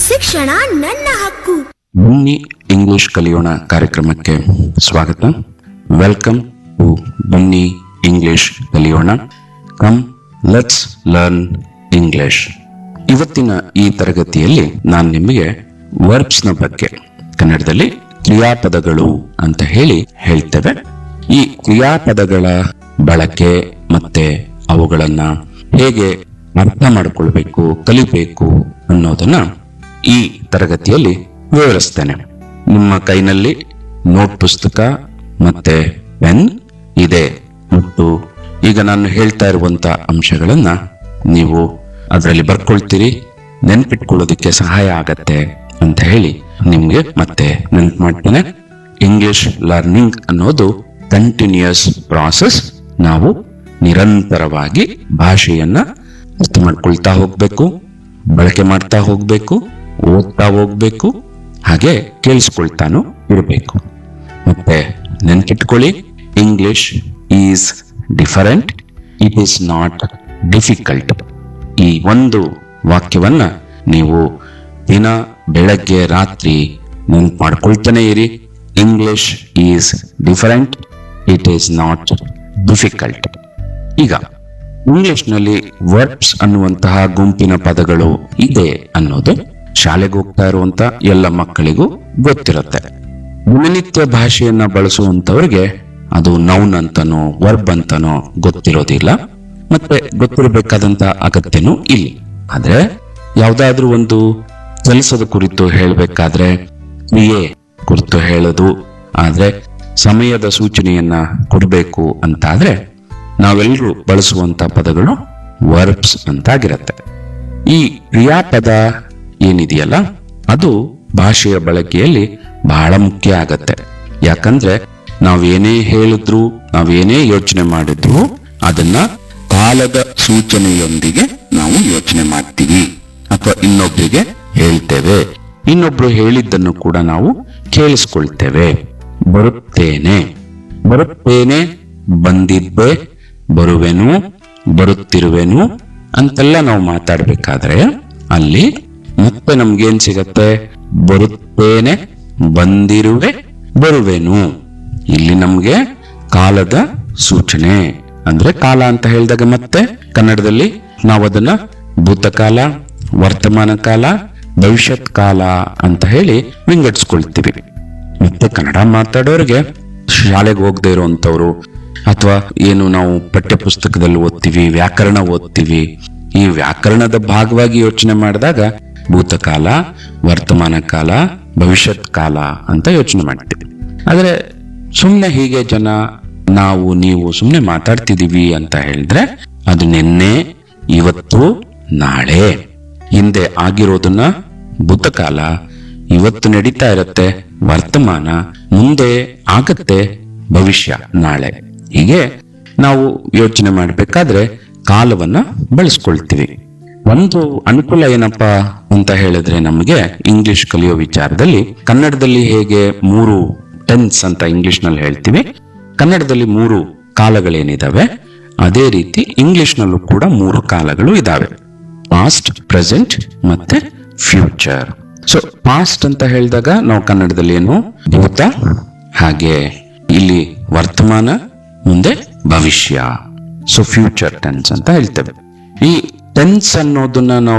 ಶಿಕ್ಷಣ ನನ್ನ ಹಕ್ಕು ಬನ್ನಿ ಇಂಗ್ಲಿಷ್ ಕಲಿಯೋಣ ಕಾರ್ಯಕ್ರಮಕ್ಕೆ ಸ್ವಾಗತ ವೆಲ್ಕಮ್ ಟು ಬನ್ನಿ ಇಂಗ್ಲಿಷ್ ಕಲಿಯೋಣ ಕಮ್ ಲೆಟ್ಸ್ ಲರ್ನ್ ಇಂಗ್ಲಿಷ್ ಇವತ್ತಿನ ಈ ತರಗತಿಯಲ್ಲಿ ನಾನು ನಿಮಗೆ ವರ್ಬ್ಸ್ ನ ಬಗ್ಗೆ ಕನ್ನಡದಲ್ಲಿ ಕ್ರಿಯಾಪದಗಳು ಅಂತ ಹೇಳಿ ಹೇಳ್ತೇವೆ ಈ ಕ್ರಿಯಾಪದಗಳ ಬಳಕೆ ಮತ್ತೆ ಅವುಗಳನ್ನ ಹೇಗೆ ಅರ್ಥ ಮಾಡಿಕೊಳ್ಬೇಕು ಕಲಿಬೇಕು ಅನ್ನೋದನ್ನ ಈ ತರಗತಿಯಲ್ಲಿ ವಿವರಿಸ್ತೇನೆ ನಿಮ್ಮ ಕೈನಲ್ಲಿ ನೋಟ್ ಪುಸ್ತಕ ಮತ್ತೆ ಪೆನ್ ಇದೆ ಮತ್ತು ಈಗ ನಾನು ಹೇಳ್ತಾ ಇರುವಂತ ಅಂಶಗಳನ್ನ ನೀವು ಅದರಲ್ಲಿ ಬರ್ಕೊಳ್ತೀರಿ ನೆನ್ಪಿಟ್ಕೊಳ್ಳೋದಕ್ಕೆ ಸಹಾಯ ಆಗತ್ತೆ ಅಂತ ಹೇಳಿ ನಿಮ್ಗೆ ಮತ್ತೆ ನೆನ್ಪು ಮಾಡ್ತೇನೆ ಇಂಗ್ಲಿಷ್ ಲರ್ನಿಂಗ್ ಅನ್ನೋದು ಕಂಟಿನ್ಯೂಸ್ ಪ್ರಾಸೆಸ್ ನಾವು ನಿರಂತರವಾಗಿ ಭಾಷೆಯನ್ನ ಅರ್ಥ ಮಾಡ್ಕೊಳ್ತಾ ಹೋಗ್ಬೇಕು ಬಳಕೆ ಮಾಡ್ತಾ ಹೋಗ್ಬೇಕು ಓದ್ತಾ ಹೋಗ್ಬೇಕು ಹಾಗೆ ಕೇಳಿಸ್ಕೊಳ್ತಾನು ಇರಬೇಕು ಮತ್ತೆ ನೆನ್ಪಿಟ್ಕೊಳ್ಳಿ English is different it is not difficult ಈ ಒಂದು ವಾಕ್ಯವನ್ನ ನೀವು ದಿನ ಬೆಳಗ್ಗೆ ರಾತ್ರಿ ನೆನ್ಪು ಮಾಡ್ಕೊಳ್ತಾನೆ ಇರಿ English is different it is not difficult ಈಗ ಇಂಗ್ಲಿಷ್ನಲ್ಲಿ ವರ್ಬ್ಸ್ ಅನ್ನುವಂತಹ ಗುಂಪಿನ ಪದಗಳು ಇದೆ ಅನ್ನೋದು ಶಾಲೆಗೆ ಹೋಗ್ತಾ ಇರುವಂತ ಎಲ್ಲ ಮಕ್ಕಳಿಗೂ ಗೊತ್ತಿರುತ್ತೆ ದಿನನಿತ್ಯ ಭಾಷೆಯನ್ನ ಬಳಸುವಂತವ್ರಿಗೆ ಅದು ನೌನ್ ಅಂತನೋ ವರ್ಬ್ ಅಂತನೋ ಗೊತ್ತಿರೋದಿಲ್ಲ ಮತ್ತೆ ಗೊತ್ತಿರಬೇಕಾದಂತ ಅಗತ್ಯನೂ ಇಲ್ಲ ಆದ್ರೆ ಯಾವ್ದಾದ್ರೂ ಒಂದು ಕೆಲಸದ ಕುರಿತು ಹೇಳಬೇಕಾದ್ರೆ ಕ್ರಿಯೆ ಕುರಿತು ಹೇಳೋದು ಆದ್ರೆ ಸಮಯದ ಸೂಚನೆಯನ್ನ ಕೊಡಬೇಕು ಅಂತಾದ್ರೆ ನಾವೆಲ್ಲರೂ ಬಳಸುವಂತ ಪದಗಳು ವರ್ಬ್ಸ್ ಅಂತಾಗಿರತ್ತೆ ಈ ಕ್ರಿಯಾಪದ ಏನಿದೆಯಲ್ಲ ಅದು ಭಾಷೆಯ ಬಳಕೆಯಲ್ಲಿ ಬಹಳ ಮುಖ್ಯ ಆಗತ್ತೆ ಯಾಕಂದ್ರೆ ನಾವೇನೇ ಹೇಳಿದ್ರು ನಾವೇನೇ ಯೋಚನೆ ಮಾಡಿದ್ರು ಅದನ್ನ ಕಾಲದ ಸೂಚನೆಯೊಂದಿಗೆ ನಾವು ಯೋಚನೆ ಮಾಡ್ತೀವಿ ಅಥವಾ ಇನ್ನೊಬ್ರಿಗೆ ಹೇಳ್ತೇವೆ ಇನ್ನೊಬ್ರು ಹೇಳಿದ್ದನ್ನು ಕೂಡ ನಾವು ಕೇಳಿಸ್ಕೊಳ್ತೇವೆ ಬರುತ್ತೇನೆ ಬರುತ್ತೇನೆ ಬಂದಿದ್ದೆ ಬರುವೆನು ಬರುತ್ತಿರುವೆನು ಅಂತೆಲ್ಲ ನಾವು ಮಾತಾಡ್ಬೇಕಾದ್ರೆ ಅಲ್ಲಿ ಮತ್ತೆ ನಮ್ಗೇನ್ ಸಿಗತ್ತೆ ಬರುತ್ತೇನೆ ಬಂದಿರುವೆ ಬರುವೆನು ಇಲ್ಲಿ ನಮ್ಗೆ ಕಾಲದ ಸೂಚನೆ ಅಂದ್ರೆ ಕಾಲ ಅಂತ ಹೇಳಿದಾಗ ಮತ್ತೆ ಕನ್ನಡದಲ್ಲಿ ನಾವು ಅದನ್ನ ಭೂತಕಾಲ ವರ್ತಮಾನ ಕಾಲ ಭವಿಷ್ಯತ್ ಕಾಲ ಅಂತ ಹೇಳಿ ವಿಂಗಡಿಸ್ಕೊಳ್ತೀವಿ ಮತ್ತೆ ಕನ್ನಡ ಮಾತಾಡೋರಿಗೆ ಶಾಲೆಗೆ ಹೋಗದೆ ಇರುವಂತವ್ರು ಅಥವಾ ಏನು ನಾವು ಪಠ್ಯ ಪುಸ್ತಕದಲ್ಲಿ ಓದ್ತೀವಿ ವ್ಯಾಕರಣ ಓದ್ತೀವಿ ಈ ವ್ಯಾಕರಣದ ಭಾಗವಾಗಿ ಯೋಚನೆ ಮಾಡಿದಾಗ ಭೂತಕಾಲ ವರ್ತಮಾನ ಕಾಲ ಭವಿಷ್ಯತ್ ಕಾಲ ಅಂತ ಯೋಚನೆ ಮಾಡ್ತೀವಿ ಆದ್ರೆ ಸುಮ್ನೆ ಹೀಗೆ ಜನ ನಾವು ನೀವು ಸುಮ್ನೆ ಮಾತಾಡ್ತಿದೀವಿ ಅಂತ ಹೇಳಿದ್ರೆ ಅದು ನಿನ್ನೆ ಇವತ್ತು ನಾಳೆ ಹಿಂದೆ ಆಗಿರೋದನ್ನ ಭೂತಕಾಲ ಇವತ್ತು ನಡೀತಾ ಇರತ್ತೆ ವರ್ತಮಾನ ಮುಂದೆ ಆಗತ್ತೆ ಭವಿಷ್ಯ ನಾಳೆ ಹೀಗೆ ನಾವು ಯೋಚನೆ ಮಾಡಬೇಕಾದ್ರೆ ಕಾಲವನ್ನ ಬಳಸ್ಕೊಳ್ತೀವಿ ಒಂದು ಅನುಕೂಲ ಏನಪ್ಪಾ ಅಂತ ಹೇಳಿದ್ರೆ ನಮಗೆ ಇಂಗ್ಲಿಷ್ ಕಲಿಯೋ ವಿಚಾರದಲ್ಲಿ ಕನ್ನಡದಲ್ಲಿ ಹೇಗೆ ಮೂರು ಟೆನ್ಸ್ ಅಂತ ಇಂಗ್ಲಿಷ್ ನಲ್ಲಿ ಹೇಳ್ತೀವಿ ಕನ್ನಡದಲ್ಲಿ ಮೂರು ಕಾಲಗಳೇನಿದಾವೆ ಅದೇ ರೀತಿ ಇಂಗ್ಲಿಷ್ ನಲ್ಲೂ ಕೂಡ ಮೂರು ಕಾಲಗಳು ಇದಾವೆ ಪಾಸ್ಟ್ ಪ್ರೆಸೆಂಟ್ ಮತ್ತೆ ಫ್ಯೂಚರ್ ಸೊ ಪಾಸ್ಟ್ ಅಂತ ಹೇಳಿದಾಗ ನಾವು ಕನ್ನಡದಲ್ಲಿ ಏನು ಭೂತ ಹಾಗೆ ಇಲ್ಲಿ ವರ್ತಮಾನ ಮುಂದೆ ಭವಿಷ್ಯ ಸೊ ಫ್ಯೂಚರ್ ಟೆನ್ಸ್ ಅಂತ ಹೇಳ್ತೇವೆ ಈ ಟೆನ್ಸ್ ಅನ್ನೋದನ್ನ ನಾವು